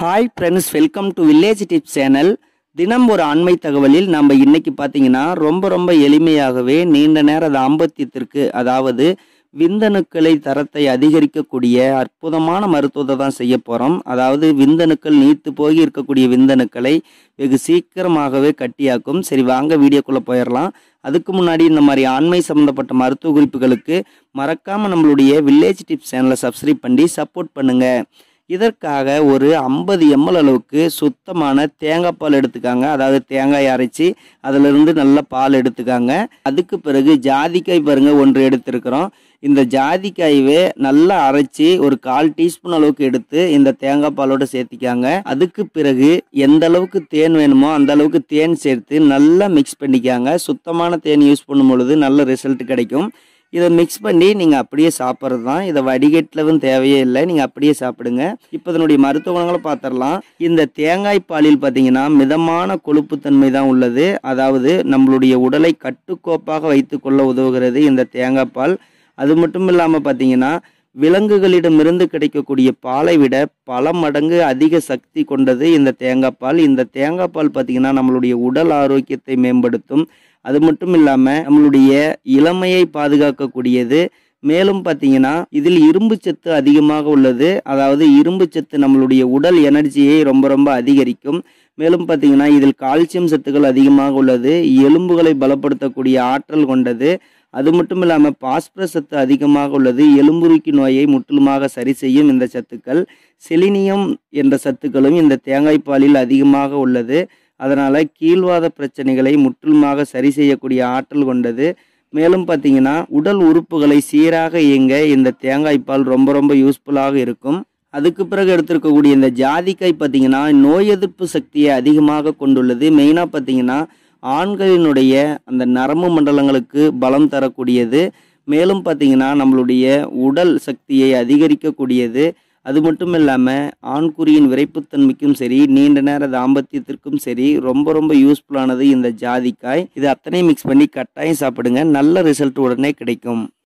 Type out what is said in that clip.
hi friends welcome to village tips channel தினம் ஒரு ஆண்மை தகவலில் நம்ம இன்னைக்கு பார்த்தீங்கன்னா ரொம்ப ரொம்ப எளிமையாகவே நீண்ட நேர தாம்பத்தியத்திற்கு அதாவது விந்தணுக்களை தரத்தை அதிகரிக்கக்கூடிய அற்புதமான மருத்துவத்தை தான் செய்ய போகிறோம் அதாவது விந்தணுக்கள் நீத்து போய் இருக்கக்கூடிய விந்தணுக்களை வெகு சீக்கிரமாகவே கட்டியாக்கும் சரி வாங்க வீடியோக்குள்ளே போயிடலாம் அதுக்கு முன்னாடி இந்த மாதிரி ஆண்மை சம்மந்தப்பட்ட மருத்துவ குறிப்புகளுக்கு மறக்காமல் நம்மளுடைய வில்லேஜ் டிப்ஸ் சேனலை சப்ஸ்கிரைப் பண்ணி சப்போர்ட் பண்ணுங்கள் இதற்காக ஒரு ஐம்பது எம்எல் அளவுக்கு சுத்தமான தேங்காய் பால் எடுத்துக்காங்க அதாவது தேங்காய் அரைச்சி அதிலிருந்து நல்ல பால் எடுத்துக்காங்க அதுக்கு பிறகு ஜாதிக்காய் பாருங்க ஒன்று எடுத்திருக்கிறோம் இந்த ஜாதிக்காயவே நல்லா அரைச்சி ஒரு கால் டீஸ்பூன் அளவுக்கு எடுத்து இந்த தேங்காய் பாலோட சேர்த்திக்காங்க அதுக்கு பிறகு எந்த அளவுக்கு தேன் வேணுமோ அந்த அளவுக்கு தேன் சேர்த்து நல்லா மிக்ஸ் பண்ணிக்காங்க சுத்தமான தேன் யூஸ் பண்ணும் பொழுது நல்ல ரிசல்ட் கிடைக்கும் இதை மிக்ஸ் பண்ணி நீங்கள் அப்படியே சாப்பிட்றது தான் இதை வடிகட்டவும் தேவையே இல்லை நீங்கள் அப்படியே சாப்பிடுங்க இப்போ இதனுடைய மருத்துவ குணங்களை பார்த்துடலாம் இந்த தேங்காய் பாலில் பார்த்தீங்கன்னா மிதமான கொழுப்புத்தன்மை தான் உள்ளது அதாவது நம்மளுடைய உடலை கட்டுக்கோப்பாக வைத்துக்கொள்ள உதவுகிறது இந்த தேங்காய் பால் அது மட்டும் இல்லாமல் பார்த்தீங்கன்னா விலங்குகளிடமிருந்து கிடைக்கக்கூடிய பாலை விட பல மடங்கு அதிக சக்தி கொண்டது இந்த தேங்காய் பால் இந்த தேங்காய் பால் பார்த்தீங்கன்னா நம்மளுடைய உடல் ஆரோக்கியத்தை மேம்படுத்தும் அது மட்டும் இல்லாமல் நம்மளுடைய இளமையை பாதுகாக்கக்கூடியது மேலும் பார்த்தீங்கன்னா இதில் இரும்பு சத்து அதிகமாக உள்ளது அதாவது இரும்பு சத்து நம்மளுடைய உடல் எனர்ஜியை ரொம்ப ரொம்ப அதிகரிக்கும் மேலும் பார்த்தீங்கன்னா இதில் கால்சியம் சத்துக்கள் அதிகமாக உள்ளது எலும்புகளை பலப்படுத்தக்கூடிய ஆற்றல் கொண்டது அது மட்டும் இல்லாமல் பாஸ்பரஸ் சத்து அதிகமாக உள்ளது எலும்புருக்கி நோயை முற்றிலுமாக சரி செய்யும் இந்த சத்துக்கள் செலினியம் என்ற சத்துக்களும் இந்த தேங்காய் பாலில் அதிகமாக உள்ளது அதனால் கீழ்வாத பிரச்சனைகளை முற்றிலுமாக சரி செய்யக்கூடிய ஆற்றல் கொண்டது மேலும் பார்த்தீங்கன்னா உடல் உறுப்புகளை சீராக இயங்க இந்த தேங்காய் பால் ரொம்ப ரொம்ப யூஸ்ஃபுல்லாக இருக்கும் அதுக்கு பிறகு எடுத்திருக்கக்கூடிய இந்த ஜாதிக்காய் பார்த்தீங்கன்னா நோய் எதிர்ப்பு சக்தியை அதிகமாக கொண்டுள்ளது மெயினாக பார்த்தீங்கன்னா ஆண்களினுடைய அந்த நரம்பு மண்டலங்களுக்கு பலம் தரக்கூடியது மேலும் பார்த்தீங்கன்னா நம்மளுடைய உடல் சக்தியை அதிகரிக்கக்கூடியது அது மட்டும் இல்லாமல் ஆண்குறியின் விரைப்புத்தன்மைக்கும் சரி நீண்ட நேர தாம்பத்தியத்திற்கும் சரி ரொம்ப ரொம்ப யூஸ்ஃபுல்லானது இந்த ஜாதிக்காய் இது அத்தனை மிக்ஸ் பண்ணி கட்டாயம் சாப்பிடுங்க நல்ல ரிசல்ட் உடனே கிடைக்கும்